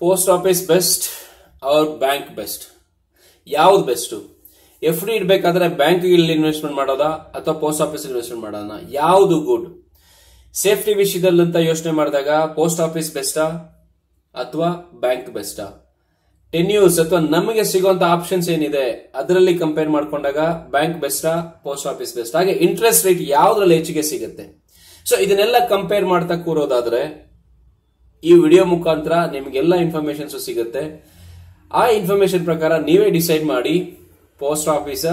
post office best ಅವ್ರ bank best ಯಾವ್ದು best F D ಇಡಬೇಕಾದ್ರೆ ಬ್ಯಾಂಕ್ ಇನ್ವೆಸ್ಟ್ಮೆಂಟ್ ಮಾಡೋದಾ ಅಥವಾ ಪೋಸ್ಟ್ ಆಫೀಸ್ ಇನ್ವೆಸ್ಟ್ಮೆಂಟ್ ಮಾಡೋದಾ ಯಾವುದು ಗುಡ್ ಸೇಫ್ಟಿ ವಿಷಯದಲ್ಲಂತ ಯೋಚನೆ ಮಾಡಿದಾಗ ಪೋಸ್ಟ್ ಆಫೀಸ್ ಬೆಸ್ಟಾ ಅಥವಾ ಬ್ಯಾಂಕ್ ಬೆಸ್ಟಾ ಟೆನ್ಯೂರ್ಸ್ ಅಥವಾ ನಮಗೆ ಸಿಗುವಂತ ಆಪ್ಷನ್ಸ್ ಏನಿದೆ ಅದರಲ್ಲಿ ಕಂಪೇರ್ ಮಾಡ್ಕೊಂಡಾಗ ಬ್ಯಾಂಕ್ ಬೆಸ್ಟಾ ಪೋಸ್ಟ್ ಆಫೀಸ್ ಬೆಸ್ಟ್ ಹಾಗೆ ಇಂಟ್ರೆಸ್ಟ್ ರೇಟ್ ಯಾವ್ದ್ರಲ್ಲಿ ಹೆಚ್ಚಿಗೆ ಸಿಗುತ್ತೆ ಸೊ ಇದನ್ನೆಲ್ಲ ಕಂಪೇರ್ ಮಾಡ್ತಾ ಕೂರೋದಾದ್ರೆ ಈ ವಿಡಿಯೋ ಮುಖಾಂತರ ನಿಮ್ಗೆಲ್ಲ ಇನ್ಫಾರ್ಮೇಶನ್ಸ್ ಸಿಗುತ್ತೆ ಆ ಇನ್ಫಾರ್ಮೇಶನ್ ಪ್ರಕಾರ ನೀವೇ ಡಿಸೈಡ್ ಮಾಡಿ ಪೋಸ್ಟ್ ಆಫೀಸ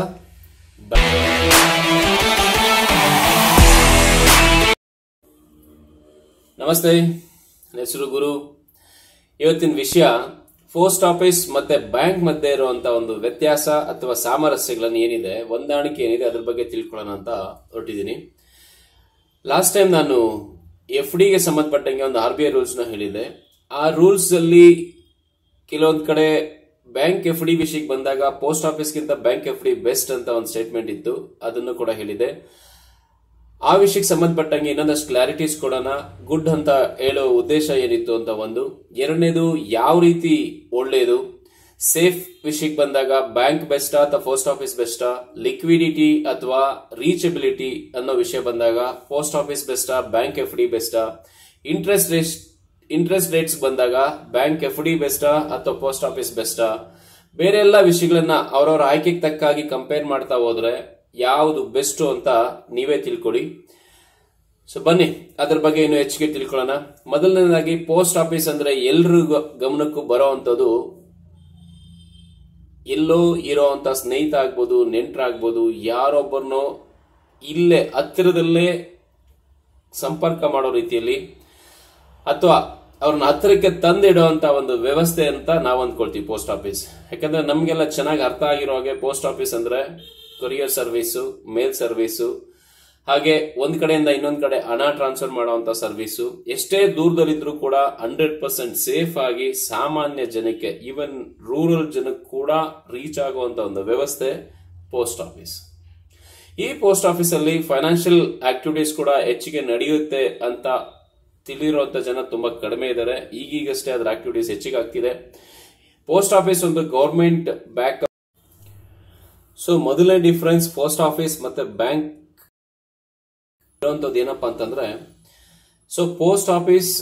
ನಮಸ್ತೆ ನನ್ನ ಹೆಸರು ಗುರು ಇವತ್ತಿನ ವಿಷಯ ಪೋಸ್ಟ್ ಆಫೀಸ್ ಮತ್ತೆ ಬ್ಯಾಂಕ್ ಮಧ್ಯೆ ಇರುವಂತ ಒಂದು ವ್ಯತ್ಯಾಸ ಅಥವಾ ಸಾಮರಸ್ಯಗಳನ್ನು ಏನಿದೆ ಹೊಂದಾಣಿಕೆ ಏನಿದೆ ಅದ್ರ ಬಗ್ಗೆ ತಿಳ್ಕೊಳ್ಳೋಣ ಅಂತ ಹೊರಟಿದ್ದೀನಿ ಲಾಸ್ಟ್ ಟೈಮ್ ನಾನು ಎಫ್ ಡಿಗೆ ಸಂಬಂಧಪಟ್ಟಂಗೆ ಒಂದು ಆರ್ ಬಿ ಐ ರೂಲ್ಸ್ ನ ಹೇಳಿದೆ ಆ ರೂಲ್ಸ್ ಅಲ್ಲಿ ಕೆಲವೊಂದ್ ಕಡೆ ಬ್ಯಾಂಕ್ ಎಫ್ ಡಿ ವಿಷಯಕ್ಕೆ ಬಂದಾಗ ಪೋಸ್ಟ್ ಆಫೀಸ್ಗಿಂತ ಬ್ಯಾಂಕ್ ಎಫ್ ಡಿ ಬೆಸ್ಟ್ ಅಂತ ಒಂದು ಸ್ಟೇಟ್ಮೆಂಟ್ ಇತ್ತು ಅದನ್ನು ಕೂಡ ಹೇಳಿದೆ ಆ ವಿಷಯಕ್ಕೆ ಸಂಬಂಧಪಟ್ಟಂಗೆ ಇನ್ನೊಂದಷ್ಟು ಕ್ಲಾರಿಟೀಸ್ ಕೊಡೋಣ ಗುಡ್ ಅಂತ ಹೇಳೋ ಉದ್ದೇಶ ಏನಿತ್ತು ಅಂತ ಒಂದು ಎರಡನೇದು ಯಾವ ರೀತಿ ಒಳ್ಳೆಯದು ಸೇಫ್ ವಿಷಯಕ್ಕೆ ಬಂದಾಗ ಬ್ಯಾಂಕ್ ಬೆಸ್ಟಾ ಅಥವಾ ಪೋಸ್ಟ್ ಆಫೀಸ್ ಬೆಸ್ಟಾ ಲಿಕ್ವಿಡಿಟಿ ಅಥವಾ ರೀಚಬಿಲಿಟಿ ಅನ್ನೋ ವಿಷಯ ಬಂದಾಗ ಪೋಸ್ಟ್ ಆಫೀಸ್ ಬೆಸ್ಟಾ ಬ್ಯಾಂಕ್ ಎಫ್ ಡಿ ಬೆಸ್ಟಾ ಇಂಟ್ರೆಸ್ಟ್ ರೇಟ್ ಇಂಟ್ರೆಸ್ಟ್ ರೇಟ್ಸ್ ಬಂದಾಗ ಬ್ಯಾಂಕ್ ಎಫ್ ಡಿ ಬೆಸ್ಟಾ ಅಥವಾ ಪೋಸ್ಟ್ ಆಫೀಸ್ ಬೆಸ್ಟಾ ಬೇರೆ ಎಲ್ಲ ವಿಷಯಗಳನ್ನ ಅವರವರ ಆಯ್ಕೆಗೆ ತಕ್ಕಾಗಿ ಕಂಪೇರ್ ಮಾಡ್ತಾ ಹೋದ್ರೆ ಯಾವುದು ಬೆಸ್ಟ್ ಅಂತ ನೀವೇ ತಿಳ್ಕೊಳ್ಳಿ ಸೊ ಬನ್ನಿ ಅದ್ರ ಬಗ್ಗೆ ಇನ್ನು ಹೆಚ್ಚಿಗೆ ತಿಳ್ಕೊಳ್ಳೋಣ ಮೊದಲನೇದಾಗಿ ಪೋಸ್ಟ್ ಆಫೀಸ್ ಅಂದ್ರೆ ಎಲ್ರಿಗೂ ಗಮನಕ್ಕೂ ಬರೋವಂಥದ್ದು ಎಲ್ಲೋ ಇರೋವಂಥ ಸ್ನೇಹಿತ ಆಗ್ಬೋದು ನೆಂಟರಾಗ್ಬೋದು ಯಾರೊಬ್ಬರನ್ನೋ ಇಲ್ಲೇ ಹತ್ತಿರದಲ್ಲೇ ಸಂಪರ್ಕ ಮಾಡೋ ರೀತಿಯಲ್ಲಿ ಅಥವಾ ಅವ್ರನ್ನ ಹತ್ತಿರಕ್ಕೆ ತಂದಿಡುವಂತ ಒಂದು ವ್ಯವಸ್ಥೆ ಅಂತ ನಾವು ಅಂದ್ಕೊಳ್ತೀವಿ ಪೋಸ್ಟ್ ಆಫೀಸ್ ಯಾಕಂದ್ರೆ ನಮ್ಗೆಲ್ಲ ಚೆನ್ನಾಗಿ ಅರ್ಥ ಆಗಿರೋ ಹಾಗೆ ಪೋಸ್ಟ್ ಆಫೀಸ್ ಅಂದ್ರೆ ಕೊರಿಯರ್ ಸರ್ವಿಸು ಮೇಲ್ ಸರ್ವಿಸು ಹಾಗೆ ಒಂದ್ ಕಡೆಯಿಂದ ಇನ್ನೊಂದ್ ಕಡೆ ಹಣ ಟ್ರಾನ್ಸ್ಫರ್ ಮಾಡುವಂತ ಸರ್ವಿಸು ಎಷ್ಟೇ ದೂರದಲ್ಲಿದ್ರು ಕೂಡ ಹಂಡ್ರೆಡ್ ಪರ್ಸೆಂಟ್ ಸೇಫ್ ಆಗಿ ಸಾಮಾನ್ಯ ಜನಕ್ಕೆ ಈವನ್ ರೂರಲ್ ಜನಕ್ಕೆ ಕೂಡ ರೀಚ್ ಆಗುವಂತ ಒಂದು ವ್ಯವಸ್ಥೆ ಪೋಸ್ಟ್ ಆಫೀಸ್ ಈ ಪೋಸ್ಟ್ ಆಫೀಸ್ ಅಲ್ಲಿ ಫೈನಾನ್ಷಿಯಲ್ ಆಕ್ಟಿವಿಟೀಸ್ ಕೂಡ ಹೆಚ್ಚಿಗೆ ನಡೆಯುತ್ತೆ ಅಂತ ತಿಳಿರುವಂತ ಜನ ತುಂಬಾ ಕಡಿಮೆ ಇದ್ದಾರೆ ಈಗೀಗಷ್ಟೇ ಅದರ ಆಕ್ಟಿವಿಟೀಸ್ ಹೆಚ್ಚಿಗೆ ಆಗ್ತಿದೆ ಪೋಸ್ಟ್ ಆಫೀಸ್ ಒಂದು ಗೌರ್ಮೆಂಟ್ ಬ್ಯಾಕ್ ಸೊ ಮೊದಲನೇ ಡಿಫರೆನ್ಸ್ ಪೋಸ್ಟ್ ಆಫೀಸ್ ಮತ್ತೆ ಬ್ಯಾಂಕ್ ಇರುವಂತದ್ದು ಏನಪ್ಪಾ ಅಂತಂದ್ರೆ so post office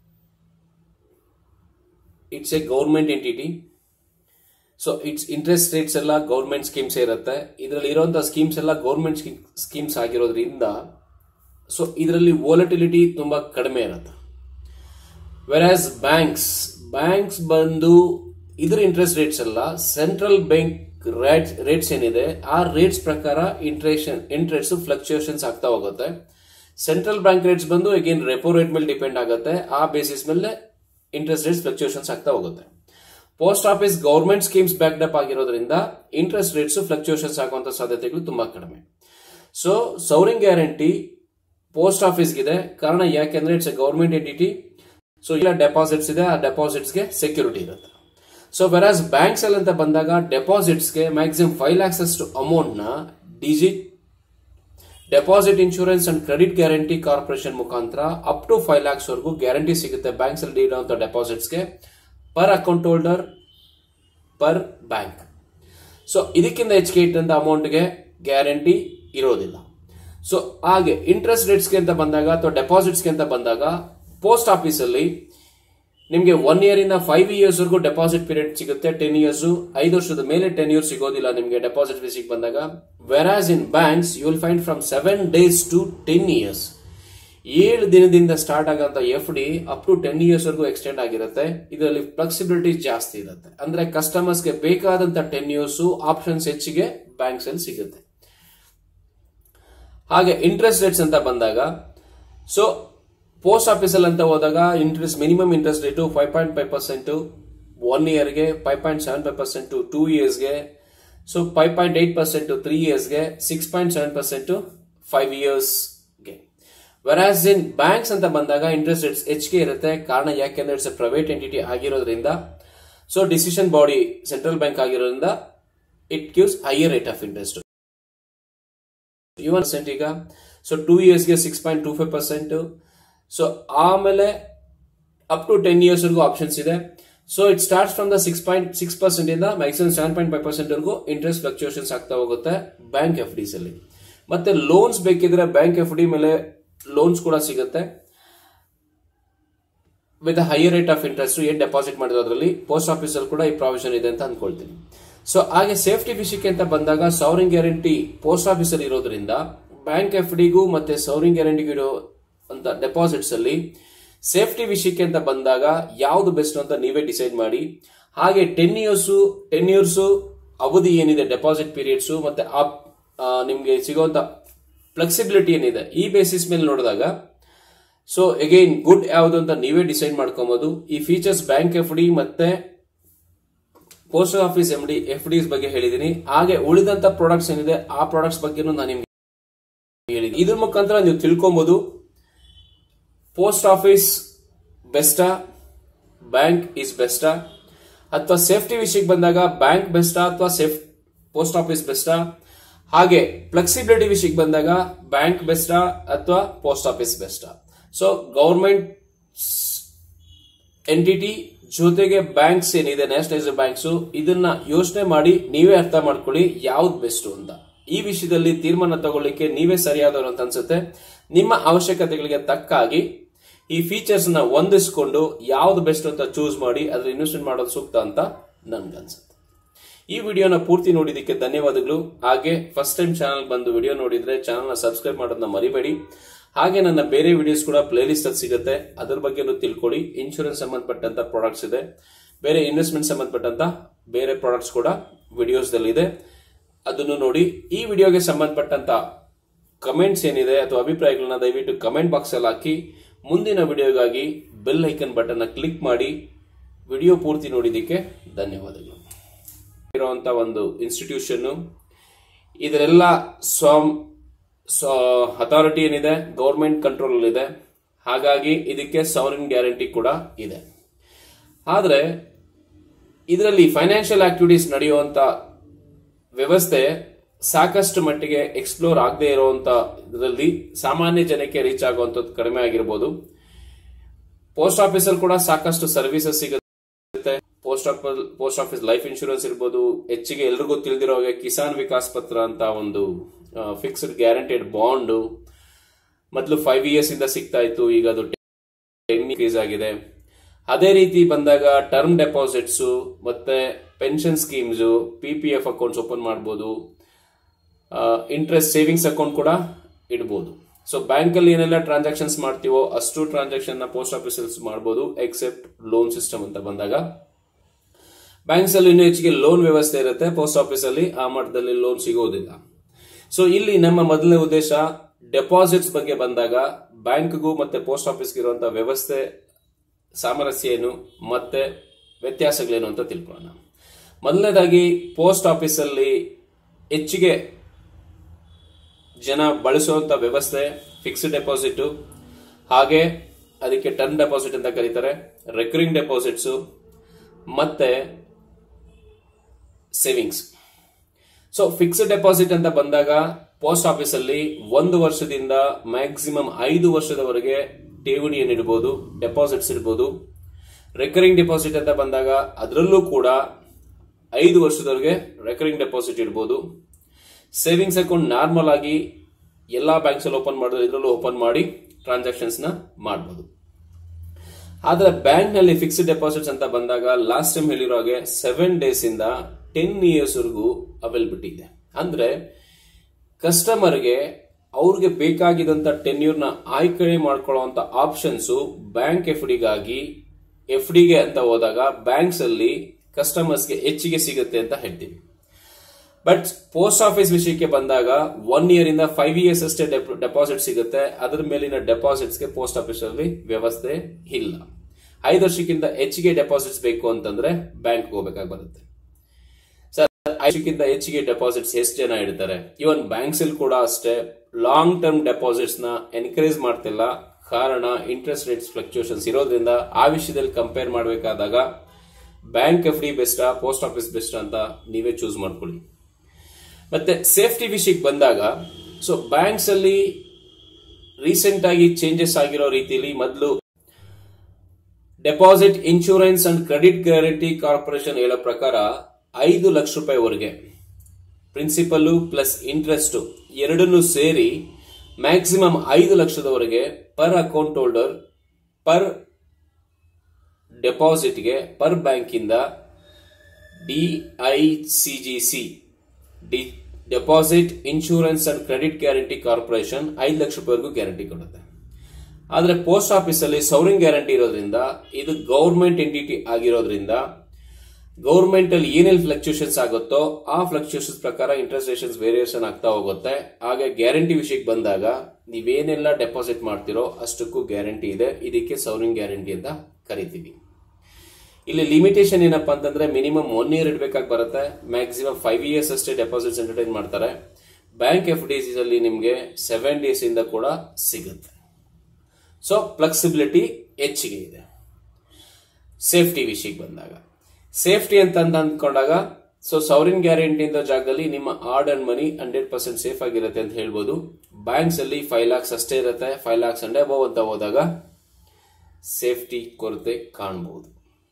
it's a government entity so it's interest rates ಎಲ್ಲ ಗೌರ್ಮೆಂಟ್ ಸ್ಕೀಮ್ಸ್ ಇರುತ್ತೆ ಇದರಲ್ಲಿ ಇರುವಂತಹ ಸ್ಕೀಮ್ಸ್ ಎಲ್ಲ ಗೌರ್ಮೆಂಟ್ ಸ್ಕೀಮ್ಸ್ ಆಗಿರೋದ್ರಿಂದ ಸೊ ಇದರಲ್ಲಿ ವೋಲಟಿಲಿಟಿ ತುಂಬಾ ಕಡಿಮೆ ಇರುತ್ತೆ ವೆರಾಸ್ ಬ್ಯಾಂಕ್ಸ್ ಬ್ಯಾಂಕ್ಸ್ ಬಂದು ಇದ್ರ ಇಂಟ್ರೆಸ್ಟ್ ರೇಟ್ಸ್ ಎಲ್ಲ ಸೆಂಟ್ರಲ್ ಬ್ಯಾಂಕ್ ರೇಟ್ಸ್ ರೇಟ್ಸ್ ಏನಿದೆ ಆ ರೇಟ್ಸ್ ಪ್ರಕಾರ ಇಂಟ್ರೆಸ್ಟ್ ಇಂಟ್ರೆಸ್ಟ್ ಫ್ಲಕ್ಚುಯೇಷನ್ಸ್ ಆಗ್ತಾ ಹೋಗುತ್ತೆ ಸೆಂಟ್ರಲ್ ಬ್ಯಾಂಕ್ ರೇಟ್ಸ್ ಬಂದು ಅಗೇನ್ ರೆಪೋ ರೇಟ್ ಮೇಲೆ ಡಿಪೆಂಡ್ ಆಗುತ್ತೆ ಆ ಬೇಸಿಸ್ ಮೇಲೆ ಇಂಟ್ರೆಸ್ಟ್ ರೇಟ್ಸ್ ಫ್ಲಕ್ಚುಯೇಷನ್ಸ್ ಆಗ್ತಾ ಹೋಗುತ್ತೆ post office government schemes backed up ಆಗಿರೋದ್ರಿಂದ ಇಂಟ್ರೆಸ್ಟ್ ರೇಟ್ಸ್ ಫ್ಲಕ್ಚುಯೇಷನ್ಸ್ ಆಗುವಂತ ಸಾಧ್ಯತೆಗಳು ತುಂಬಾ ಕಡಿಮೆ ಸೊ ಸೌರಿಂಗ್ ಗ್ಯಾರಂಟಿ ಪೋಸ್ಟ್ ಆಫೀಸ್ಗಿದೆ ಕಾರಣ ಯಾಕೆಂದ್ರೆ it's a government entity so ಇಲ್ಲ ಡೆಪಾಸಿಟ್ಸ್ ಇದೆ ಆ ಡೆಪಾಸಿಟ್ಸ್ಗೆ ಸೆಕ್ಯೂರಿಟಿ ಇರುತ್ತೆ ಸೊ ವೆರಾಸ್ ಬ್ಯಾಂಕ್ಸ್ ಅಲ್ಲಿ ಅಂತ ಬಂದಾಗ ಡೆಪಾಸಿಟ್ಸ್ಗೆ ಮ್ಯಾಕ್ಸಿಮಮ್ ಫೈವ್ ಲ್ಯಾಕ್ಸ್ ಅಷ್ಟು ಅಮೌಂಟ್ ನ ಡಿಜಿಟ್ deposit insurance and credit guarantee corporation ಮುಖಾಂತರ ಅಪ್ ಟು ಫೈವ್ ಲ್ಯಾಕ್ಸ್ ವರೆಗೂ ಗ್ಯಾರಂಟಿ ಸಿಗುತ್ತೆ ಬ್ಯಾಂಕ್ಸ್ ಅಲ್ಲಿ ಇರುವಂತಹ ಡೆಪಾಸಿಟ್ಸ್ಗೆ per account holder per bank so ಇದಕ್ಕಿಂತ ಹೆಚ್ಚಿಗೆ ಇಟ್ಟಂತ ಅಮೌಂಟ್ಗೆ ಗ್ಯಾರಂಟಿ ಇರೋದಿಲ್ಲ ಸೊ ಹಾಗೆ ಇಂಟ್ರೆಸ್ಟ್ ರೇಟ್ಸ್ಗೆ ಅಂತ ಬಂದಾಗ ಅಥವಾ ಡೆಪಾಸಿಟ್ಸ್ಗೆ ಅಂತ ಬಂದಾಗ ಪೋಸ್ಟ್ ಆಫೀಸಲ್ಲಿ ನಿಮಗೆ ಒನ್ ಇಯರ್ ಇಂದ ಫೈವ್ ಇಯರ್ಸ್ ವರೆಗೂ ಡೆಪಾಸಿಟ್ ಪೀರಿಯಡ್ ಸಿಗುತ್ತೆ ಟೆನ್ ಇಯರ್ಸ್ ಐದು ವರ್ಷದ ಮೇಲೆ ಟೆನ್ ಇಯರ್ಸ್ ಸಿಗೋದಿಲ್ಲ ನಿಮಗೆ ಡೆಪಾಸಿಟ್ ವಿಸಿಗೆ ಬಂದಾಗ whereas in banks you will find from seven days to ten years ಏಳು ದಿನದಿಂದ ಸ್ಟಾರ್ಟ್ ಆಗಂತ F D up to ten years ವರೆಗೂ ಎಕ್ಸ್ಟೆಂಡ್ ಆಗಿರುತ್ತೆ ಇದರಲ್ಲಿ ಫ್ಲೆಕ್ಸಿಬಿಲಿಟಿ ಜಾಸ್ತಿ ಇರುತ್ತೆ ಅಂದ್ರೆ ಕಸ್ಟಮರ್ಸ್ಗೆ ಬೇಕಾದಂತ ಟೆನ್ ಇಯರ್ಸ್ ಆಪ್ಷನ್ಸ್ ಹೆಚ್ಚಿಗೆ ಬ್ಯಾಂಕ್ಸ್ ಅಲ್ಲಿ ಸಿಗುತ್ತೆ ಹಾಗೆ ಇಂಟ್ರೆಸ್ಟ್ ರೇಟ್ಸ್ ಅಂತ ಬಂದಾಗ ಸೊ ಪೋಸ್ಟ್ ಆಫೀಸಲ್ಲಿ ಅಂತ ಹೋದಾಗ interest minimum interest rate five point five percent one ಇಯರ್ಗೆ five point seven five percent two ಇಯರ್ಸ್ಗೆ so five point eight percent three ಇಯರ್ಸ್ಗೆ six point seven percent five ಇಯರ್ಸ್ಗೆ ವೆರಾಸ್ ಇನ್ ಬ್ಯಾಂಕ್ಸ್ ಅಂತ ಬಂದಾಗ interest rates ಹೆಚ್ಚಿಗೆ ಇರುತ್ತೆ ಕಾರಣ ಯಾಕೆಂದ್ರೆ ಇಟ್ಸ್ ಎ ಪ್ರೈವೇಟ್ ಎಂಟಿಟಿ ಆಗಿರೋದ್ರಿಂದ so decision body central bank ಆಗಿರೋದ್ರಿಂದ it gives higher rate of interest even percent ಈಗ ಸೊ ಟೂ ಇಯರ್ಸ್ಗೆ six point two five percent so ಆಮೇಲೆ ಅಪ್ ಟು ಟೆನ್ ಇಯರ್ಸ್ ವರೆಗೂ ಆಪ್ಷನ್ಸ್ ಇದೆ so it start from the six point six percent ಇಂದ maximum seven point five percent ವರೆಗೂ interest fluctuations ಆಗ್ತಾ ಹೋಗುತ್ತೆ bank F Ds ಅಲ್ಲಿ ಮತ್ತೆ ಲೋನ್ಸ್ ಬೇಕಿದ್ರೆ ಬ್ಯಾಂಕ್ ಎಫ್ ಡಿ ಮೇಲೆ ಲೋನ್ಸ್ ಕೂಡ ಸಿಗುತ್ತೆ with higher rate of interest ಏನ್ ಡೆಪಾಸಿಟ್ ಮಾಡಿರೋದ್ರಲ್ಲಿ ಪೋಸ್ಟ್ ಆಫೀಸ್ ಅಲ್ಲಿ ಕೂಡ ಈ ಪ್ರಾವಿಷನ್ ಇದೆ ಅಂತ ಅನ್ಕೊಳ್ತೀನಿ ಸೊ ಹಾಗೆ ಸೇಫ್ಟಿ ವಿಷಯಕ್ಕೆ ಅಂತ ಬಂದಾಗ ಸವರಿಂಗ್ ಗ್ಯಾರಂಟಿ ಪೋಸ್ಟ್ ಆಫೀಸ್ ಅಲ್ಲಿ ಇರೋದ್ರಿಂದ ಬ್ಯಾಂಕ್ ಎಫ್ ಡಿಗೂ ಮತ್ತೆ ಸವರಿಂಗ್ ಗ್ಯಾರಂಟಿಗೂ ಇರೋ ಅಂತ ಡೆಪಾಸಿಟ್ಸ್ ಅಲ್ಲಿ ಸೇಫ್ಟಿ ವಿಷಯಕ್ಕೆ ಅಂತ ಬಂದಾಗ ಯಾವ್ದು ಬೆಸ್ಟ್ ಅಂತ ನೀವೇ ಡಿಸೈಡ್ ಮಾಡಿ ಹಾಗೆ ಟೆನ್ ಇಯರ್ಸ್ ಟೆನ್ ಇಯರ್ಸ್ ಅವಧಿ ಏನಿದೆ ಡೆಪಾಸಿಟ್ ಪೀರಿಯಡ್ಸ್ ಮತ್ತೆ ಆ ಆ, ನಿಮ್ಗೆ ಸಿಗುವಂತ ಫ್ಲೆಕ್ಸಿಬಿಲಿಟಿ ಏನಿದೆ ಈ ಬೇಸಿಸ್ ಮೇಲೆ ನೋಡಿದಾಗ ಸೊ ಅಗೈನ್ ಗುಡ್ ಯಾವುದು ಅಂತ ನೀವೇ ಡಿಸೈಡ್ ಮಾಡ್ಕೊಬಹುದು ಈ ಫೀಚರ್ಸ್ ಬ್ಯಾಂಕ್ ಎಫ್ ಡಿ ಮತ್ತೆ post office M D F D ಬಗ್ಗೆ ಹೇಳಿದೀನಿ ಹಾಗೆ ಉಳಿದಂತ ಪ್ರಾಡಕ್ಟ್ಸ್ ಏನಿದೆ ಆ ಪ್ರಾಡಕ್ಟ್ಸ್ ಬಗ್ಗೆನೂ ನಾನು ನಿಮ್ಗೆ ಹೇಳಿದ್ದೀನಿ ಇದ್ರ ಮುಖಾಂತರ ನೀವು ತಿಳ್ಕೊಬಹುದು ಪೋಸ್ಟ್ ಆಫೀಸ್ ಬೆಸ್ಟಾ ಬ್ಯಾಂಕ್ ಇಸ್ ಬೆಸ್ಟಾ ಅಥವಾ ಸೇಫ್ಟಿ ವಿಷಯಕ್ಕೆ ಬಂದಾಗ ಬ್ಯಾಂಕ್ ಬೆಸ್ಟಾ ಅಥವಾ ಸೇಫ್ ಪೋಸ್ಟ್ ಆಫೀಸ್ ಬೆಸ್ಟಾ ಹಾಗೆ ಫ್ಲೆಕ್ಸಿಬಿಲಿಟಿ ವಿಷಯಕ್ಕೆ ಬಂದಾಗ ಬ್ಯಾಂಕ್ ಬೆಸ್ಟಾ ಅಥವಾ ಪೋಸ್ಟ್ ಆಫೀಸ್ ಬೆಸ್ಟಾ ಸೊ ಗೌರ್ಮೆಂಟ್ ಎಂಟಿಟಿ ಜೊತೆಗೆ ಬ್ಯಾಂಕ್ಸ್ ಏನಿದೆ ನ್ಯಾಷನಲೈಸ್ಡ್ ಬ್ಯಾಂಕ್ಸ್ ಇದನ್ನ ಯೋಚನೆ ಮಾಡಿ ನೀವೇ ಅರ್ಥ ಮಾಡ್ಕೊಳ್ಳಿ ಯಾವ್ದು ಬೆಸ್ಟ್ ಅಂತ ಈ ವಿಷಯದಲ್ಲಿ ತೀರ್ಮಾನ ತಗೊಳ್ಳಿಕ್ಕೆ ನೀವೇ ಸರಿಯಾದವರು ಅಂತ ಅನ್ಸುತ್ತೆ ನಿಮ್ಮ ಅವಶ್ಯಕತೆಗಳಿಗೆ ತಕ್ಕಾಗಿ ಈ ಫೀಚರ್ಸ್ ನ ಹೊಂದಿಸ್ಕೊಂಡು ಯಾವ್ದು ಬೆಸ್ಟ್ ಅಂತ ಚೂಸ್ ಮಾಡಿ ಅದ್ರ ಇನ್ವೆಸ್ಟ್ಮೆಂಟ್ ಮಾಡೋದು ಸೂಕ್ತ ಅಂತ ನನ್ಗನ್ಸುತ್ತೆ ಈ ವಿಡಿಯೋನ ಪೂರ್ತಿ ನೋಡಿದಕ್ಕೆ ಧನ್ಯವಾದಗಳು ಹಾಗೆ ಫಸ್ಟ್ ಟೈಮ್ ಚಾನಲ್ ಬಂದು ವಿಡಿಯೋ ನೋಡಿದ್ರೆ ಚಾನಲ್ ನ ಸಬ್ಸ್ಕ್ರೈಬ್ ಮಾಡೋದನ್ನ ಮರಿಬೇಡಿ ಹಾಗೆ ನನ್ನ ಬೇರೆ ವಿಡಿಯೋಸ್ ಕೂಡ ಪ್ಲೇ ಲಿಸ್ಟ್ ಅಲ್ಲಿ ಸಿಗುತ್ತೆ ಅದ್ರ ಬಗ್ಗೆನೂ ತಿಳ್ಕೊಳ್ಳಿ ಇನ್ಶೂರೆನ್ಸ್ ಸಂಬಂಧಪಟ್ಟಂತ ಪ್ರಾಡಕ್ಟ್ಸ್ ಇದೆ ಬೇರೆ ಇನ್ವೆಸ್ಟ್ಮೆಂಟ್ ಸಂಬಂಧಪಟ್ಟಂತ ಬೇರೆ ಪ್ರಾಡಕ್ಟ್ಸ್ ಕೂಡ ವಿಡಿಯೋಸ್ ಇದೆ ಅದನ್ನು ನೋಡಿ ಈ ವಿಡಿಯೋಗೆ ಸಂಬಂಧಪಟ್ಟಂತ ಕಮೆಂಟ್ಸ್ ಏನಿದೆ ಅಥವಾ ಅಭಿಪ್ರಾಯಗಳನ್ನ ದಯವಿಟ್ಟು ಕಮೆಂಟ್ ಬಾಕ್ಸ್ ಅಲ್ಲಿ ಹಾಕಿ ಮುಂದಿನ ವಿಡಿಯೋಗಾಗಿ ಬೆಲ್ ಐಕನ್ ಬಟನ್ ಕ್ಲಿಕ್ ಮಾಡಿ ವಿಡಿಯೋ ಪೂರ್ತಿ ನೋಡಿದ್ದಕ್ಕೆ ಧನ್ಯವಾದಗಳು ಇರುವಂತ ಒಂದು ಇನ್ಸ್ಟಿಟ್ಯೂಷನ್ ಇದರೆಲ್ಲ ಸ್ವಾಮ್ ಅಥಾರಿಟಿ ಏನಿದೆ ಗೌರ್ಮೆಂಟ್ ಕಂಟ್ರೋಲ್ ಇದೆ ಹಾಗಾಗಿ ಇದಕ್ಕೆ ಸವರಿನ್ ಗ್ಯಾರಂಟಿ ಕೂಡ ಇದೆ ಆದ್ರೆ ಇದರಲ್ಲಿ ಫೈನಾನ್ಷಿಯಲ್ ಆಕ್ಟಿವಿಟೀಸ್ ನಡೆಯುವಂತ ವ್ಯವಸ್ಥೆ ಸಾಕಷ್ಟು ಮಟ್ಟಿಗೆ ಎಕ್ಸ್ಪ್ಲೋರ್ ಆಗದೆ ಇರುವಂತ ಇದರಲ್ಲಿ ಸಾಮಾನ್ಯ ಜನಕ್ಕೆ ರೀಚ್ ಆಗುವಂತದ್ದು ಕಡಿಮೆ ಆಗಿರ್ಬೋದು ಪೋಸ್ಟ್ ಆಫೀಸಲ್ಲಿ ಕೂಡ ಸಾಕಷ್ಟು ಸರ್ವಿಸಸ್ ಸಿಗುತ್ತೆ post office post office life insurance ಇರ್ಬೋದು ಹೆಚ್ಚಿಗೆ ಎಲ್ರಿಗೂ ತಿಳಿದಿರೋ ಹಾಗೆ ಕಿಸಾನ್ ವಿಕಾಸ್ ಪತ್ರ ಅಂತ ಒಂದು ಫಿಕ್ಸ್ಡ್ ಗ್ಯಾರಂಟೆಡ್ ಬಾಂಡ್ ಮೊದಲು ಫೈವ್ ಇಯರ್ಸ್ ಇಂದ ಸಿಗ್ತಾ ಇತ್ತು ಈಗ ಅದು ಟೆನ್ ಇನ್ಕ್ರೀಸ್ ಆಗಿದೆ ಅದೇ ರೀತಿ ಬಂದಾಗ ಟರ್ಮ್ ಡೆಪಾಸಿಟ್ಸ್ ಮತ್ತೆ pension schemes P P F accounts open ಮಾಡಬಹುದು ಇಂಟ್ರೆಸ್ಟ್ ಸೇವಿಂಗ್ಸ್ ಅಕೌಂಟ್ ಕೂಡ ಇಡಬಹುದು ಸೊ ಬ್ಯಾಂಕ್ ಅಲ್ಲಿ ಏನೆಲ್ಲ ಟ್ರಾನ್ಸಾಕ್ಷನ್ಸ್ ಮಾಡ್ತೀವೋ ಅಷ್ಟು ಟ್ರಾನ್ಸಾಕ್ಷನ್ ನ ಪೋಸ್ಟ್ ಆಫೀಸಲ್ಲಿ ಮಾಡಬಹುದು ಎಕ್ಸೆಪ್ಟ್ ಲೋನ್ ಸಿಸ್ಟಮ್ ಅಂತ ಬಂದಾಗ ಬ್ಯಾಂಕ್ಸ್ ಅಲ್ಲಿ ಇನ್ನೂ ಹೆಚ್ಚಿಗೆ ಲೋನ್ ವ್ಯವಸ್ಥೆ ಇರುತ್ತೆ ಪೋಸ್ಟ್ ಆಫೀಸ್ ಅಲ್ಲಿ ಆ ಮಟ್ಟದಲ್ಲಿ ಲೋನ್ ಸಿಗೋದಿಲ್ಲ ಸೊ ಇಲ್ಲಿ ನಮ್ಮ ಮೊದಲನೇ ಉದ್ದೇಶ ಡೆಪಾಸಿಟ್ಸ್ ಬಗ್ಗೆ ಬಂದಾಗ ಬ್ಯಾಂಕ್ಗೂ ಮತ್ತೆ ಪೋಸ್ಟ್ ಆಫೀಸ್ಗೆ ಇರುವಂತಹ ವ್ಯವಸ್ಥೆ ಸಾಮರಸ್ಯ ಏನು ಮತ್ತೆ ವ್ಯತ್ಯಾಸಗಳೇನು ಅಂತ ತಿಳ್ಕೊಳ್ಳೋಣ ಮೊದಲನೇದಾಗಿ ಪೋಸ್ಟ್ ಆಫೀಸಲ್ಲಿ ಹೆಚ್ಚಿಗೆ ಜನ ಬಳಸುವಂತ ವ್ಯವಸ್ಥೆ ಫಿಕ್ಸ್ಡ್ ಡೆಪಾಸಿಟ್ ಹಾಗೆ ಅದಕ್ಕೆ ಟರ್ಮ್ ಡೆಪಾಸಿಟ್ ಅಂತ ಕರೀತಾರೆ ರೆಕರಿಂಗ್ ಡೆಪಾಸಿಟ್ಸ್ ಮತ್ತೆ ಸೇವಿಂಗ್ಸ್ ಸೊ ಫಿಕ್ಸ್ಡ್ ಡೆಪಾಸಿಟ್ ಅಂತ ಬಂದಾಗ ಪೋಸ್ಟ್ ಆಫೀಸ್ ಅಲ್ಲಿ ಒಂದು ವರ್ಷದಿಂದ ಮ್ಯಾಕ್ಸಿಮಮ್ ಐದು ವರ್ಷದವರೆಗೆ ಠೇವಣಿಯನ್ನು ಇಡಬಹುದು ಡೆಪಾಸಿಟ್ಸ್ ಇಡಬಹುದು ರೆಕರಿಂಗ್ ಡೆಪಾಸಿಟ್ ಅಂತ ಬಂದಾಗ ಅದರಲ್ಲೂ ಕೂಡ ಐದು ವರ್ಷದವರೆಗೆ ರೆಕರಿಂಗ್ ಡೆಪಾಸಿಟ್ ಇಡಬಹುದು ಸೇವಿಂಗ್ಸ್ ಅಕೌಂಟ್ ನಾರ್ಮಲ್ ಆಗಿ ಎಲ್ಲಾ ಬ್ಯಾಂಕ್ಸ್ ಅಲ್ಲಿ ಓಪನ್ ಮಾಡೋದು ಇದರಲ್ಲೂ ಓಪನ್ ಮಾಡಿ ಟ್ರಾನ್ಸಾಕ್ಷನ್ಸ್ ನ ಮಾಡಬಹುದು ಆದ್ರೆ ಬ್ಯಾಂಕ್ ನಲ್ಲಿ ಫಿಕ್ಸ್ಡ್ ಡೆಪಾಸಿಟ್ಸ್ ಅಂತ ಬಂದಾಗ ಲಾಸ್ಟ್ ಟೈಮ್ ಹೇಳಿರೋ ಹಾಗೆ ಸೆವೆನ್ ಡೇಸ್ ಇಂದ ಟೆನ್ ಇಯರ್ಸ್ ವರೆಗೂ ಅವೈಲಬಿಲಿಟಿ ಇದೆ ಅಂದ್ರೆ ಕಸ್ಟಮರ್ಗೆ ಅವ್ರಿಗೆ ಬೇಕಾಗಿದ್ದಂತ ಟೆನ್ಯೂರ್ನ ಆಯ್ಕೆ ಮಾಡ್ಕೊಳ್ಳುವಂತ ಆಪ್ಷನ್ಸ್ ಬ್ಯಾಂಕ್ ಎಫ್ ಡಿಗಾಗಿ ಎಫ್ ಡಿಗೆ ಅಂತ ಹೋದಾಗ ಬ್ಯಾಂಕ್ಸ್ ಅಲ್ಲಿ ಕಸ್ಟಮರ್ಸ್ಗೆ ಹೆಚ್ಚಿಗೆ ಸಿಗುತ್ತೆ ಅಂತ ಹೇಳ್ತೀವಿ ಬಟ್ ಪೋಸ್ಟ್ ಆಫೀಸ್ ವಿಷಯಕ್ಕೆ ಬಂದಾಗ ಒನ್ ಇಯರ್ ಇಂದ ಫೈವ್ ಇಯರ್ಸ್ ಅಷ್ಟೇ ಡೆಪಾಸಿಟ್ ಸಿಗುತ್ತೆ ಅದರ ಮೇಲಿನ ಡೆಪಾಸಿಟ್ಸ್ಗೆ ಪೋಸ್ಟ್ ಆಫೀಸ್ ಅಲ್ಲಿ ವ್ಯವಸ್ಥೆ ಇಲ್ಲ ಐದು ವರ್ಷಕ್ಕಿಂತ ಹೆಚ್ಚಿಗೆ ಡೆಪಾಸಿಟ್ಸ್ ಬೇಕು ಅಂತಂದ್ರೆ ಬ್ಯಾಂಕ್ ಹೋಗ್ಬೇಕಾಗಿ ಬರುತ್ತೆ ಸರ್ ಐದು ವರ್ಷಕ್ಕಿಂತ ಹೆಚ್ಚಿಗೆ ಡೆಪಾಸಿಟ್ಸ್ ಎಷ್ಟು ಜನ ಇಡ್ತಾರೆ ಇವನ್ ಬ್ಯಾಂಕ್ಸ್ ಅಲ್ಲಿ ಕೂಡ ಅಷ್ಟೇ ಲಾಂಗ್ ಟರ್ಮ್ ಡೆಪಾಸಿಟ್ಸ್ ನ ಎನ್ಕರೇಜ್ ಮಾಡ್ತಿಲ್ಲ ಕಾರಣ ಇಂಟ್ರೆಸ್ಟ್ ರೇಟ್ಸ್ ಫ್ಲಕ್ಚುಯೇಷನ್ಸ್ ಇರೋದ್ರಿಂದ ಆ ವಿಷಯದಲ್ಲಿ ಕಂಪೇರ್ ಮಾಡಬೇಕಾದಾಗ ಬ್ಯಾಂಕ್ ಎಫ್ ಡಿ ಬೆಸ್ಟಾ ಪೋಸ್ಟ್ ಆಫೀಸ್ ಬೆಸ್ಟ್ ಅಂತ ನೀವೇ ಚೂಸ್ ಮಾಡ್ಕೊಳ್ಳಿ ಮತ್ತೆ ಸೇಫ್ಟಿ ವಿಷಯಕ್ಕೆ ಬಂದಾಗ ಸೊ ಬ್ಯಾಂಕ್ಸ್ ಅಲ್ಲಿ ರೀಸೆಂಟ್ ಆಗಿ ಚೇಂಜಸ್ ಆಗಿರೋ ರೀತಿಯಲ್ಲಿ ಮೊದಲು deposit insurance and credit guarantee corporation ಹೇಳೋ ಪ್ರಕಾರ ಐದು ಲಕ್ಷ ರೂಪಾಯಿವರೆಗೆ ಪ್ರಿನ್ಸಿಪಲ್ ಪ್ಲಸ್ ಇಂಟ್ರೆಸ್ಟ್ ಎರಡನ್ನು ಸೇರಿ ಮ್ಯಾಕ್ಸಿಮಮ್ ಐದು ಲಕ್ಷದವರೆಗೆ ಪರ್ ಅಕೌಂಟ್ ಹೋಲ್ಡರ್ ಪರ್ ಡೆಪಾಸಿಟ್ಗೆ ಪರ್ ಬ್ಯಾಂಕಿಂದ DICGC D deposit insurance and credit guarantee corporation ಐದು ಲಕ್ಷ ರೂಪಾಯಿವರೆಗೂ ಗ್ಯಾರಂಟಿ ಕೊಡುತ್ತೆ ಆದರೆ ಪೋಸ್ಟ್ ಆಫೀಸಲ್ಲಿ ಸೌರಿಂಗ್ ಗ್ಯಾರಂಟಿ ಇರೋದ್ರಿಂದ ಇದು ಗೌರ್ಮೆಂಟ್ ಎಂಟಿಟಿ ಆಗಿರೋದ್ರಿಂದ ಗೌರ್ಮೆಂಟ್ ಅಲ್ಲಿ ಏನೇನು ಫ್ಲಕ್ಚುಯೇಷನ್ಸ್ ಆಗುತ್ತೋ ಆ ಫ್ಲಕ್ಚುಯೇಷನ್ಸ್ ಪ್ರಕಾರ ಇಂಟ್ರೆಸ್ಟ್ ರೇಷನ್ಸ್ ವೇರಿಯೇಷನ್ ಆಗ್ತಾ ಹೋಗುತ್ತೆ ಹಾಗೆ ಗ್ಯಾರಂಟಿ ವಿಷಯಕ್ಕೆ ಬಂದಾಗ ನೀವೇನೆಲ್ಲ ಡೆಪಾಸಿಟ್ ಮಾಡ್ತಿರೋ ಅಷ್ಟಕ್ಕೂ ಗ್ಯಾರಂಟಿ ಇದೆ ಇದಕ್ಕೆ ಸೌರಿಂಗ್ ಗ್ಯಾರಂಟಿ ಅಂತ ಕರಿತೀವಿ ಇಲ್ಲಿ ಲಿಮಿಟೇಷನ್ ಏನಪ್ಪಾ ಅಂತಂದ್ರೆ ಮಿನಿಮಮ್ ಒನ್ ಇಯರ್ ಇಡಬೇಕಾಗಿ ಬರುತ್ತೆ ಮ್ಯಾಕ್ಸಿಮಮ್ ಫೈವ್ ಇಯರ್ಸ್ ಅಷ್ಟೇ ಡೆಪಾಸಿಟ್ಸ್ ಎಂಟರ್ಟೈನ್ ಮಾಡ್ತಾರೆ ಬ್ಯಾಂಕ್ ಎಫ್ ಡಿ ಅಲ್ಲಿ ನಿಮಗೆ ಸೆವೆನ್ ಡೇಸ್ ಇಂದ ಕೂಡ ಸಿಗುತ್ತೆ ಸೊ ಫ್ಲೆಕ್ಸಿಬಿಲಿಟಿ ಹೆಚ್ಚಿಗೆ ಇದೆ ಸೇಫ್ಟಿ ವಿಷಯಕ್ಕೆ ಬಂದಾಗ ಸೇಫ್ಟಿ ಅಂತ ಅಂದ್ಕೊಂಡಾಗ ಸೊ ಸೌರಿನ್ ಗ್ಯಾರಂಟಿ ಅಂತ ಜಾಗದಲ್ಲಿ ನಿಮ್ಮ hard earned money hundred percent safe ಆಗಿರುತ್ತೆ ಅಂತ ಹೇಳ್ಬೋದು ಬ್ಯಾಂಕ್ಸ್ ಅಲ್ಲಿ ಫೈವ್ ಲ್ಯಾಕ್ಸ್ ಅಷ್ಟೇ ಇರುತ್ತೆ ಫೈವ್ ಲ್ಯಾಕ್ಸ್ ಅಂಡ್ ಅಬೌವ್ ಅಂತ ಹೋದಾಗ ಸೇಫ್ಟಿ ಕೊರತೆ ಕಾಣಬಹುದು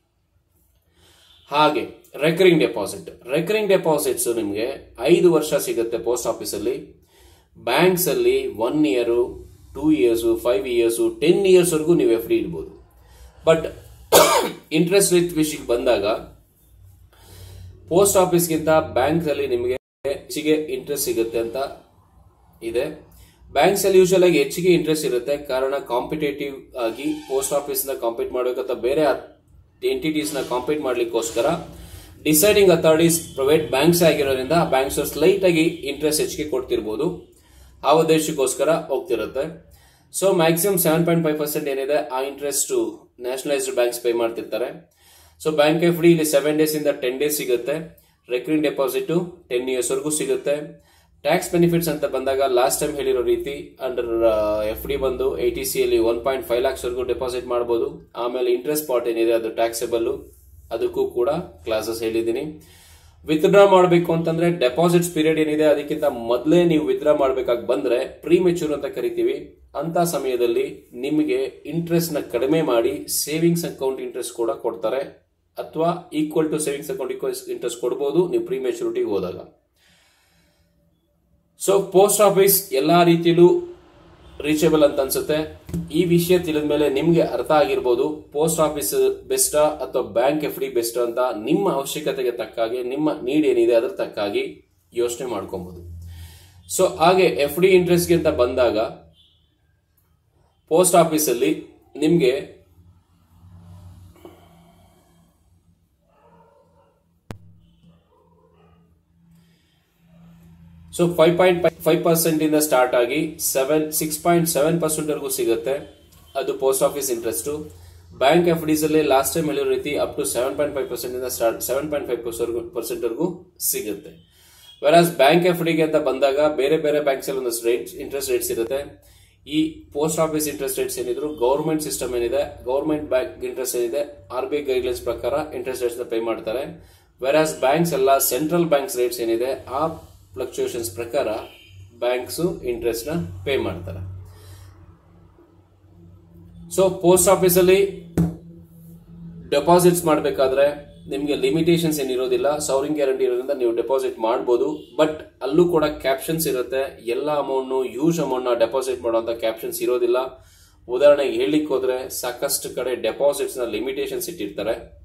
ಹಾಗೆ ರೆಕರಿಂಗ್ ಡೆಪಾಸಿಟ್ ರೆಕರಿಂಗ್ ಡೆಪಾಸಿಟ್ಸ್ ನಿಮಗೆ ಐದು ವರ್ಷ ಸಿಗುತ್ತೆ ಪೋಸ್ಟ್ ಆಫೀಸಲ್ಲಿ ಬ್ಯಾಂಕ್ಸ್ ಅಲ್ಲಿ one year two years five years ten ಇಯರ್ಸ್ವರೆಗೂ ನೀವು ಎಫ್ ಡಿ ಇಡ್ಬೋದು ಬಟ್ ಇಂಟ್ರೆಸ್ಟ್ ರೇಟ್ ವಿಷಯಕ್ಕೆ ಬಂದಾಗ ಪೋಸ್ಟ್ ಆಫೀಸ್ಗಿಂತ ಬ್ಯಾಂಕ್ಸ್ ಅಲ್ಲಿ ನಿಮಗೆ ಹೆಚ್ಚಿಗೆ ಇಂಟ್ರೆಸ್ಟ್ ಸಿಗುತ್ತೆ ಅಂತ ಇದೆ ಬ್ಯಾಂಕ್ಸ್ ಅಲ್ಲಿ ಯೂಶಲ್ ಆಗಿ ಹೆಚ್ಚಿಗೆ ಇಂಟ್ರೆಸ್ಟ್ ಇರುತ್ತೆ ಕಾರಣ ಕಾಂಪಿಟೇಟಿವ್ ಆಗಿ ಪೋಸ್ಟ್ ಆಫೀಸ್ ನ ಕಾಂಪೀಟ್ ಮಾಡಬೇಕಂತ ಬೇರೆ ಎಂಟಿಟೀಸ್ ನ ಕಾಂಪೀಟ್ ಮಾಡ್ಲಿಕ್ಕೋಸ್ಕರ ಡಿಸೈಡಿಂಗ್ ಅಥಾರಿಟೀಸ್ ಪ್ರೈವೇಟ್ ಬ್ಯಾಂಕ್ಸ್ ಆಗಿರೋದ್ರಿಂದ ಬ್ಯಾಂಕ್ಸ್ ಸ್ಲೈಟ್ ಆಗಿ ಇಂಟ್ರೆಸ್ಟ್ ಹೆಚ್ಚಿಗೆ ಕೊಡ್ತಿರ್ಬೋದು ಆ ಉದ್ದೇಶಕ್ಕೋಸ್ಕರ ಹೋಗ್ತಿರುತ್ತೆ so maximum seven point five percent ಏನಿದೆ ಆ ಇಂಟ್ರೆಸ್ಟ್ ನ್ಯಾಷನಲೈಸ್ಡ್ ಬ್ಯಾಂಕ್ಸ್ ಪೇ ಮಾಡ್ತಿರ್ತಾರೆ ಸೊ ಬ್ಯಾಂಕ್ ಎಫ್ ಡಿ ಇಲ್ಲಿ ಸೆವೆನ್ ಡೇಸ್ ಇಂದ ಟೆನ್ ಡೇಸ್ ಸಿಗುತ್ತೆ ರೆಕರಿಂಗ್ ಡೆಪಾಸಿಟ್ ಟೆನ್ ಇಯರ್ಸ್ ವರೆಗೂ ಸಿಗುತ್ತೆ ಟ್ಯಾಕ್ಸ್ ಬೆನಿಫಿಟ್ಸ್ ಅಂತ ಬಂದಾಗ ಲಾಸ್ಟ್ ಟೈಮ್ ಹೇಳಿರೋ ರೀತಿ ಅಂಡರ್ ಎಫ್ ಡಿ ಬಂದು ಐಟಿ ಸಿ ಅಲ್ಲಿ ಒನ್ ಪಾಯಿಂಟ್ ಫೈವ್ ಲ್ಯಾಕ್ಸ್ ವರೆಗೂ ಡೆಪಾಸಿಟ್ ಮಾಡಬಹುದು ಆಮೇಲೆ ಇಂಟ್ರೆಸ್ಟ್ ಪಾರ್ಟ್ ಏನಿದೆ ಅದು ಟ್ಯಾಕ್ಸೇಬಲ್ ಅದಕ್ಕೂ ಕೂಡ ಕ್ಲಾಸಸ್ ಹೇಳಿದ್ದೀನಿ ವಿತ್ಡ್ರಾ ಮಾಡಬೇಕು ಅಂತಂದ್ರೆ ಡೆಪಾಸಿಟ್ಸ್ ಪೀರಿಯಡ್ ಏನಿದೆ ಅದಕ್ಕಿಂತ ಮೊದಲೇ ನೀವು ವಿತ್ಡ್ರಾ ಮಾಡಬೇಕಾಗಿ ಬಂದ್ರೆ ಪ್ರೀ ಮೆಚೂರ್ ಅಂತ ಕರಿತೀವಿ ಅಂತ ಸಮಯದಲ್ಲಿ ನಿಮಗೆ ಇಂಟ್ರೆಸ್ಟ್ ನ ಕಡಿಮೆ ಮಾಡಿ ಸೇವಿಂಗ್ಸ್ ಅಕೌಂಟ್ ಇಂಟ್ರೆಸ್ಟ್ ಕೂಡ ಕೊಡ್ತಾರೆ ಅಥವಾ equal to savings account interest ಕೊಡಬಹುದು ನೀವು ಪ್ರೀ ಮೆಚುರಿಟಿಗೆ ಹೋದಾಗ ಸೊ ಪೋಸ್ಟ್ ಆಫೀಸ್ ಎಲ್ಲಾ ರೀತಿಯಲ್ಲೂ ರೀಚೇಬಲ್ ಅಂತ ಅನ್ಸುತ್ತೆ ಈ ವಿಷಯ ತಿಳಿದ ಮೇಲೆ ನಿಮ್ಗೆ ಅರ್ಥ ಆಗಿರ್ಬೋದು ಪೋಸ್ಟ್ ಆಫೀಸ್ ಬೆಸ್ಟಾ ಅಥವಾ ಬ್ಯಾಂಕ್ ಎಫ್ ಡಿ ಬೆಸ್ಟ್ ಅಂತ ನಿಮ್ಮ ಅವಶ್ಯಕತೆಗೆ ತಕ್ಕಾಗಿ ನಿಮ್ಮ ನೀಡ್ ಏನಿದೆ ಅದ್ರ ತಕ್ಕಾಗಿ ಯೋಚನೆ ಮಾಡ್ಕೊಬಹುದು ಸೊ ಹಾಗೆ ಎಫ್ ಡಿ ಇಂಟ್ರೆಸ್ಟ್ಗೆ ಅಂತ ಬಂದಾಗ ಪೋಸ್ಟ್ ಆಫೀಸಲ್ಲಿ ನಿಮ್ಗೆ so five point five percent ಇಂದ ಸ್ಟಾರ್ಟ್ ಆಗಿ seven six point seven percent ವರೆಗೂ ಸಿಗುತ್ತೆ ಅದು post office interest bank F Ds ಅಲ್ಲಿ ಲಾಸ್ಟ್ ಟೈಮ್ ಹೇಳಿರೋ ರೀತಿ up to seven point five percent ಇಂದ start seven point five percent ವರೆಗೂ ಸಿಗುತ್ತೆ ವೆರಾಸ್ ಬ್ಯಾಂಕ್ ಎಫ್ ಡಿಗೆ ಅಂತ ಬಂದಾಗ ಬೇರೆ ಬೇರೆ ಬ್ಯಾಂಕ್ಸ್ ಅಲ್ಲಿ ಒಂದಷ್ಟು ರೇಟ್ ಇಂಟ್ರೆಸ್ಟ್ ರೇಟ್ಸ್ ಇರುತ್ತೆ ಈ ಪೋಸ್ಟ್ ಆಫೀಸ್ ಇಂಟ್ರೆಸ್ಟ್ ರೇಟ್ಸ್ ಏನಿದ್ರು ಗೌರ್ಮೆಂಟ್ ಸಿಸ್ಟಮ್ ಏನಿದೆ ಗೌರ್ಮೆಂಟ್ ಬ್ಯಾಂಕ್ ಇಂಟ್ರೆಸ್ಟ್ ಏನಿದೆ ಆರ್ ಬಿ ಐ ಗೈಡ್ಲೈನ್ಸ್ ಪ್ರಕಾರ ಇಂಟ್ರೆಸ್ಟ್ ರೇಟ್ಸ್ ಪೇ ಮಾಡ್ತಾರೆ ವೆರಾಸ್ ಬ್ಯಾಂಕ್ಸ್ ಎಲ್ಲ ಸೆಂಟ್ರಲ್ ಬ್ಯಾಂಕ್ಸ್ ರೇಟ್ಸ್ ಏನಿದೆ ಆ ಫ್ಲಕ್ಚುಯೇಷನ್ಸ್ ಪ್ರಕಾರ ಬ್ಯಾಂಕ್ಸ್ ಇಂಟ್ರೆಸ್ಟ್ ನ ಪೇ ಮಾಡ್ತಾರೆ ಸೊ ಪೋಸ್ಟ್ ಆಫೀಸಲ್ಲಿ ಡೆಪಾಸಿಟ್ಸ್ ಮಾಡಬೇಕಾದ್ರೆ ನಿಮಗೆ ಲಿಮಿಟೇಷನ್ಸ್ ಏನಿರೋದಿಲ್ಲ ಸೌರಿಂಗ್ ಗ್ಯಾರಂಟಿ ಇರೋದ್ರಿಂದ ನೀವು ಡೆಪಾಸಿಟ್ ಮಾಡಬಹುದು ಬಟ್ ಅಲ್ಲೂ ಕೂಡ ಕ್ಯಾಪ್ಷನ್ಸ್ ಇರುತ್ತೆ ಎಲ್ಲ ಅಮೌಂಟ್ ಯೂಸ್ ಅಮೌಂಟ್ ನ ಡೆಪಾಸಿಟ್ ಮಾಡುವಂತ ಕ್ಯಾಪ್ಷನ್ಸ್ ಇರೋದಿಲ್ಲ ಉದಾಹರಣೆಗೆ ಹೇಳಿಕ್ ಹೋದ್ರೆ ಸಾಕಷ್ಟು ಕಡೆ ಡೆಪಾಸಿಟ್ಸ್ ನ ಲಿಮಿಟೇಷನ್ಸ್ ಇಟ್ಟಿರ್ತಾರೆ